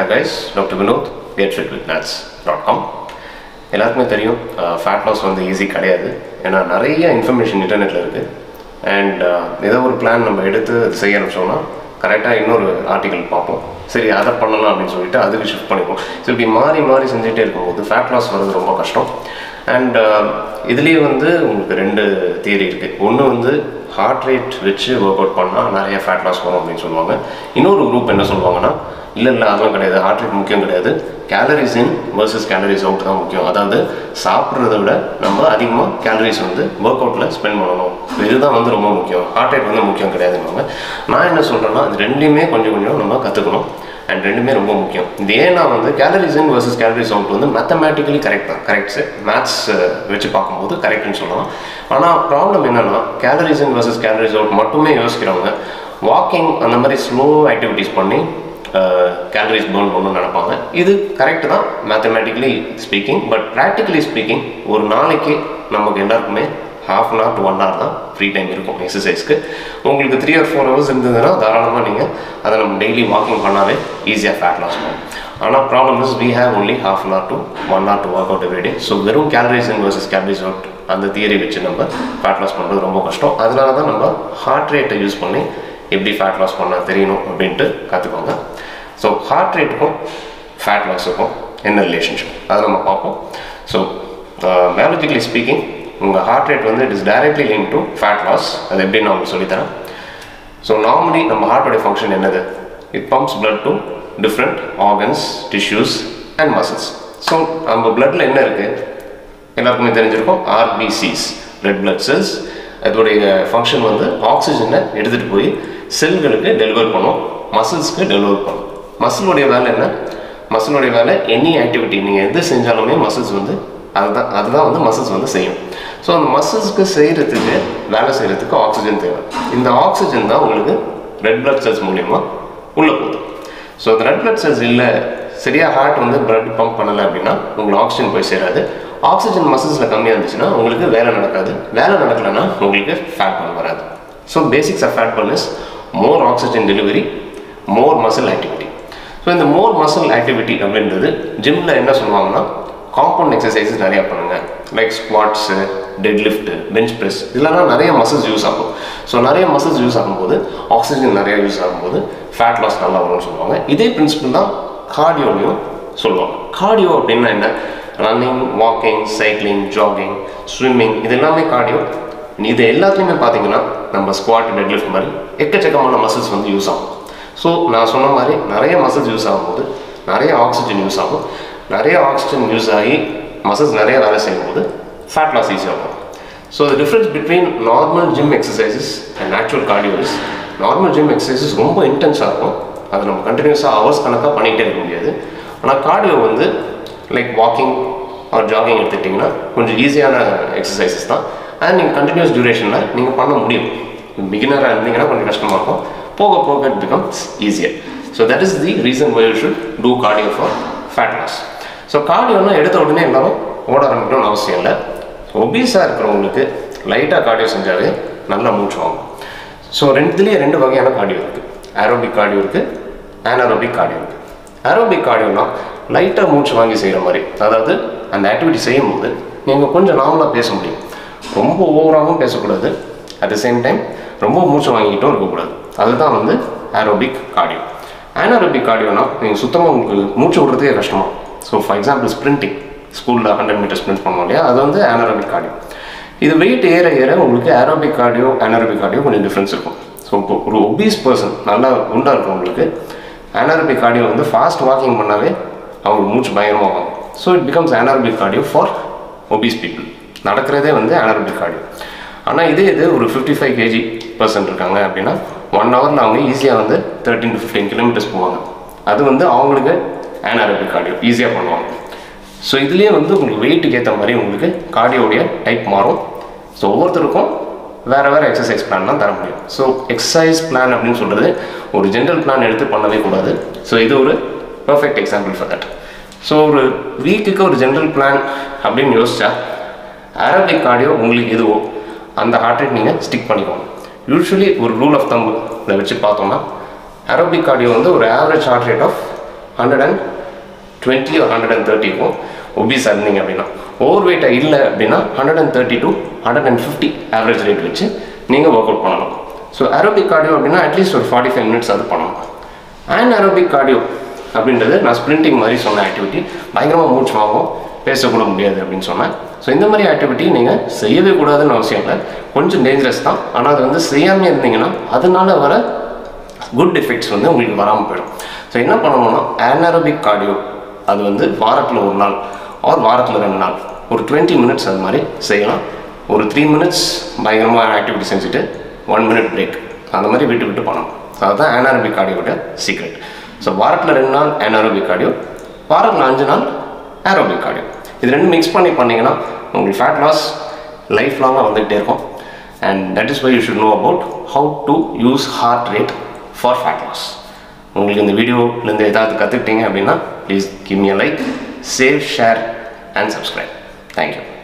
guys doctor Vinod get fit with nuts dot com எல்லாருக்குமே தெரியும் fat loss வந்து easy கிடையாது ஏன்னா நிறைய இன்ஃபர்மேஷன் இன்டர்நெட்டில் இருக்குது அண்ட் ஏதோ ஒரு பிளான் நம்ம எடுத்து அது செய்ய ஆரம்பிச்சோம்னா கரெக்டாக இன்னொரு ஆர்டிகல் பார்ப்போம் சரி அதை பண்ணலாம் அப்படின்னு சொல்லிட்டு அதுக்கு ஷிஃப்ட் பண்ணிப்போம் ஸோ இப்படி மாறி மாறி செஞ்சுட்டே இருக்கும்போது ஃபேட் லாஸ் வர்றது ரொம்ப கஷ்டம் அண்ட் இதுலேயே வந்து உங்களுக்கு ரெண்டு தியரி இருக்குது ஒன்று வந்து ஹார்ட் ரேட் வச்சு ஒர்க் அவுட் பண்ணால் நிறைய ஃபேட் லாஸ் வரும் அப்படின்னு சொல்லுவாங்க இன்னொரு குரூப் என்ன சொல்லுவாங்கன்னா இல்லை இல்லை அதெல்லாம் கிடையாது ஹார்ட் ரேட் முக்கியம் கிடையாது calories in versus calories out தான் முக்கியம் அதாவது சாப்பிட்றத விட நம்ம அதிகமாக கேலரிஸ் வந்து ஒர்க் அவுட்டில் ஸ்பெண்ட் பண்ணணும் இதுதான் வந்து ரொம்ப முக்கியம் ஹார்ட் ரேட் வந்து முக்கியம் கிடையாதுன்னு நான் என்ன சொல்கிறேன்னா அது ரெண்டுமே கொஞ்சம் கொஞ்சம் நம்ம கற்றுக்கணும் அண்ட் ரெண்டுமே ரொம்ப முக்கியம் இது ஏன்னா வந்து calories in versus calories out வந்து மேத்தமேட்டிக்கலி கரெக்ட் தான் கரெக்ட்ஸு மேத்ஸ் வச்சு பார்க்கும்போது கரெக்ட்னு சொல்லலாம் ஆனால் ப்ராப்ளம் என்னென்னா calories in versus calories out மட்டுமே யோசிக்கிறவங்க வாக்கிங் அந்த மாதிரி ஸ்லோ ஆக்டிவிட்டீஸ் பண்ணி கேலரிஸ் பேர்ன் பண்ணணும்னு நினைப்பாங்க இது கரெக்ட் தான் mathematically speaking but practically speaking ஒரு நாளைக்கு நமக்கு எல்லாருக்குமே half an hour to one hour தான் ஃப்ரீ டைம் இருக்கும் எக்ஸசைஸ்க்கு உங்களுக்கு த்ரீ ஆர் ஃபோர் ஹவர்ஸ் இருந்ததுன்னா தாராளமாக நீங்கள் அதை நம்ம டெய்லி வாக்கிங் பண்ணாவே ஈஸியாக ஃபேட் லாஸ் பண்ணும் ஆனால் problem is we have only half an hour to one hour to work out every day so வெறும் calories in versus calories out அந்த தியரி வச்சு நம்ம ஃபேட் லாஸ் பண்ணுறது ரொம்ப கஷ்டம் அதனால தான் நம்ம ஹார்ட் ரேட்டை யூஸ் பண்ணி எப்படி ஃபேட் லாஸ் பண்ண தெரியணும் அப்படின்ட்டு கற்றுக்கோங்க ஸோ ஹார்ட் ரேட்டுக்கும் ஃபேட் லாஸுக்கும் என்ன ரிலேஷன்ஷிப் அதை நம்ம பார்ப்போம் ஸோ பயாலஜிக்கலி ஸ்பீக்கிங் உங்கள் ஹார்ட் ரேட் வந்து it is directly link to fat loss அது எப்படி நான் உங்களுக்கு சொல்லித்தரேன் ஸோ நார்மலி நம்ம ஹார்ட்டோடைய ஃபங்க்ஷன் என்னது it pumps blood to different organs tissues and muscles so நம்ம பிளட்டில் என்ன இருக்குது எல்லாருக்குமே தெரிஞ்சிருக்கும் ஆர்பிசிஸ் ரெட் பிளட் செல்ஸ் அதோடைய ஃபங்க்ஷன் வந்து ஆக்சிஜனை எடுத்துகிட்டு போய் செல்களுக்கு டெலிவர் பண்ணும் மசில்ஸ்க்கு டெலிவர் பண்ணும் மசிலுடைய வேலை என்ன மசிலுடைய வேலை எனி ஆக்டிவிட்டி நீங்கள் எது செஞ்சாலுமே மசில்ஸ் வந்து அதுதான் அதுதான் வந்து மசில்ஸ் வந்து செய்யும் ஸோ அந்த மசில்ஸ்க்கு செய்கிறதுக்கு வேலை செய்கிறதுக்கு ஆக்சிஜன் தேவை இந்த ஆக்சிஜன் தான் உங்களுக்கு ரெட் பிளட் செல்ஸ் மூலியமாக உள்ளே போகுது ஸோ அந்த ரெட் பிளட் செல்ஸ் இல்லை சரியாக ஹார்ட் வந்து பிளட் பம்ப் பண்ணலை அப்படின்னா உங்களுக்கு ஆக்சிஜன் போய் சேராது ஆக்சிஜன் மசில்ஸில் கம்மியாக இருந்துச்சுன்னா உங்களுக்கு வேலை நடக்காது வேலை நடக்கலைன்னா உங்களுக்கு ஃபேட் பர்ன் வராது so basics of fat burn is more oxygen delivery more muscle activity so இந்த மோர் மசில் ஆக்டிவிட்டி அப்படின்றது ஜிம்மில் என்ன சொல்லுவாங்கன்னா காம்பவுண்ட் எக்ஸசைசஸ் நிறையா பண்ணுங்கள் like squats deadlift bench press இதெல்லாம் நிறைய மசில்ஸ் யூஸ் ஆகும் ஸோ நிறைய மசில்ஸ் யூஸ் ஆகும்போது ஆக்சிஜன் நிறைய யூஸ் ஆகும்போது ஃபேட் லாஸ் நல்லா வரும்னு சொல்லுவாங்க இதே பிரின்சிபிள் தான் கார்டியோலையும் சொல்லுவாங்க கார்டியோ அப்படின்னா என்ன running walking cycling jogging swimming இது எல்லாமே கார்டியோ இது எல்லாத்துலேயுமே பார்த்தீங்கன்னா நம்ம ஸ்குவாட் டெட் லிஃப்ட் மாதிரி எக்கச்சக்கமான மசில்ஸ் வந்து யூஸ் ஆகும் ஸோ நான் சொன்ன மாதிரி நிறைய மசில்ஸ் யூஸ் ஆகும்போது நிறைய ஆக்சிஜன் யூஸ் ஆகும் நிறைய ஆக்சிஜன் யூஸ் ஆகி மசில்ஸ் நிறைய வேலை செய்யும்போது ஃபேட் லாஸ் ஈஸியாகும் so the difference between normal gym exercises and actual cardios normal gym exercises ரொம்ப இன்டென்ஸாக இருக்கும் அது நம்ம கண்டினியூஸாக ஹவர்ஸ் கணக்காக பண்ணிகிட்டே இருக்க முடியாது ஆனால் கார்டியோ வந்து லைக் வாக்கிங் ஆர் ஜாகிங் எடுத்துக்கிட்டிங்கன்னா கொஞ்சம் ஈஸியான எக்ஸசைசஸ் தான் அண்ட் நீங்கள் கண்டினியூஸ் டியூரேஷனில் நீங்கள் பண்ண முடியும் பிகினராக இருந்தீங்கன்னா கொஞ்சம் கஷ்டமாக இருக்கும் போக போக it becomes easier so that is the reason why you should do cardio for fat loss so கார்டியோனா எடுத்த உடனே எல்லாரும் ஓட ஆரம்பிக்கணும்னு அவசியம் இல்லை ஒபீஸாக இருக்கிறவங்களுக்கு லைட்டாக கார்டியோ செஞ்சாலே நல்லா மூச்சு வாங்கும் ஸோ ரெண்டுலேயே ரெண்டு வகையான கார்டியோ இருக்குது ஆரோபிக் கார்டியோ இருக்குது ஆனாரோபிக் கார்டியோ இருக்குது ஆரோபிக் கார்டியோனா லைட்டாக மூச்சு வாங்கி செய்கிற மாதிரி அதாவது அந்த ஆக்டிவிட்டி செய்யும்போது நீங்கள் கொஞ்சம் நார்மலாக பேச முடியும் ரொம்ப ஓவராகவும் பேசக்கூடாது அட் த சேம் டைம் ரொம்ப மூச்சு வாங்கிக்கிட்டும் இருக்கக்கூடாது அதுதான் வந்து ஆரோபிக் கார்டியோ ஆனாரோபிக் கார்டியோனா நீங்கள் சுத்தமாக உங்களுக்கு மூச்சு விடுறதுக்கே கஷ்டமாக ஸோ ஃபார் எக்ஸாம்பிள் ஸ்ப்ரிண்டிங் ஸ்கூலில் ஹண்ட்ரட் மீட்டர் ஸ்ப்ரிண்ட் பண்ணுவோம் இல்லையா அது வந்து ஆனாரோபிக் கார்டியோ இது வெயிட் ஏற ஏற உங்களுக்கு ஆரோபிக் கார்டியோ ஆனாரோபிக் கார்டியோ கொஞ்சம் டிஃப்ரென்ஸ் இருக்கும் ஸோ இப்போ ஒரு ஒபீஸ் பர்சன் நல்லா குண்டாக இருக்கிறவங்களுக்கு ஆனாரோபிக் கார்டியோ வந்து ஃபாஸ்ட் வாக்கிங் பண்ணாவே அவங்களுக்கு மூச்சு பயங்கரமாக ஆகும் so it becomes anaerobic cardio for obese people நடக்கிறதே வந்து ஆனாரோபிக் கார்டியோ ஆனால் இதே இது ஒரு ஃபிஃப்டி ஃபைவ் கேஜி பர்சன்ட் இருக்காங்க அப்படின்னா ஒன் ஹவரில் அவங்க ஈஸியாக வந்து தேர்ட்டின் டு ஃபிஃப்டீன் கிலோமீட்டர்ஸ் போவாங்க அது வந்து அவங்களுக்கு ஆனாரோபிக் கார்டியோ ஈஸியாக பண்ணுவாங்க ஸோ இதுலேயே வந்து உங்களுக்கு வெயிட்டுக்கு ஏற்ற மாதிரி உங்களுக்கு கார்டியோடைய டைப் மாறும் ஸோ ஒவ்வொருத்தருக்கும் வேறு வேறு எக்ஸசைஸ் பிளான்லாம் தர முடியும் ஸோ எக்ஸசைஸ் பிளான் அப்படின்னு சொல்கிறது ஒரு ஜென்ரல் பிளான் எடுத்து பண்ணவே கூடாது ஸோ இது ஒரு perfect example for that so ஒரு வீக்குக்கு ஒரு ஜென்ரல் பிளான் அப்படின்னு யோசிச்சா அரபிக் கார்டியோ உங்களுக்கு எதுவோ அந்த ஹார்ட் ரேட் நீங்கள் ஸ்டிக் பண்ணிக்கோங்க யூஸ்வலி ஒரு ரூல் ஆஃப் தம் இதை வச்சு பார்த்தோம்னா அரபிக் கார்டியோ வந்து ஒரு average heart rate of hundred and twenty ஒரு ஹண்ட்ரட் அண்ட் தேர்ட்டி இருக்கும் ஒபீஸாக இருந்தீங்க அப்படின்னா ஓவர் வெயிட்டாக இல்லை அப்படின்னா hundred and thirty to hundred and fifty average rate வச்சு நீங்கள் ஒர்க் அவுட் பண்ணலாம் ஸோ aerobic cardio அப்படின்னா அட்லீஸ்ட் ஒரு ஃபார்ட்டி ஃபைவ் மினிட்ஸ் அது பண்ணணும் அண்ட் aerobic cardio அப்படின்றது நான் ஸ்ப்ரிண்டிங் மாதிரி சொன்ன ஆக்டிவிட்டி பயங்கரமாக மூச்சு வாங்கும் பேசக்கூட முடியாது அப்படின்னு சொன்னேன் ஸோ இந்த மாதிரி ஆக்டிவிட்டி நீங்கள் செய்யவே கூடாதுன்னு அவசியம் இல்லை கொஞ்சம் டேஞ்சரஸ் தான் ஆனால் அது வந்து செய்யாமல் இருந்தீங்கன்னா அதனால வர குட் எஃபெக்ட்ஸ் வந்து உங்களுக்கு வராமல் போயிடும் ஸோ என்ன பண்ணணும்னா anaerobic cardio அது வந்து வாரத்தில் ஒரு நாள் ஆர் வாரத்தில் ரெண்டு நாள் ஒரு டுவெண்ட்டி மினிட்ஸ் அது மாதிரி செய்யலாம் ஒரு த்ரீ மினிட்ஸ் பயங்கரமாக ஆக்டிவிட்டி செஞ்சுட்டு ஒன் மினிட் பிரேக் அந்த மாதிரி விட்டு விட்டு பண்ணணும் ஸோ அதுதான் anaerobic cardio-வோட சீக்ரெட் ஸோ வாரத்தில் ரெண்டு நாள் anaerobic cardio வாரத்தில் அஞ்சு நாள் aerobic cardio இது ரெண்டும் மிக்ஸ் பண்ணி பண்ணீங்கன்னா உங்களுக்கு ஃபேட் லாஸ் லைஃப் லாங்காக வந்துகிட்டே இருக்கும் and that is why you should know about how to use heart rate for fat loss உங்களுக்கு இந்த வீடியோலேருந்து ஏதாவது கற்றுக்கிட்டீங்க அப்படின்னா please give me like save share and subscribe thank you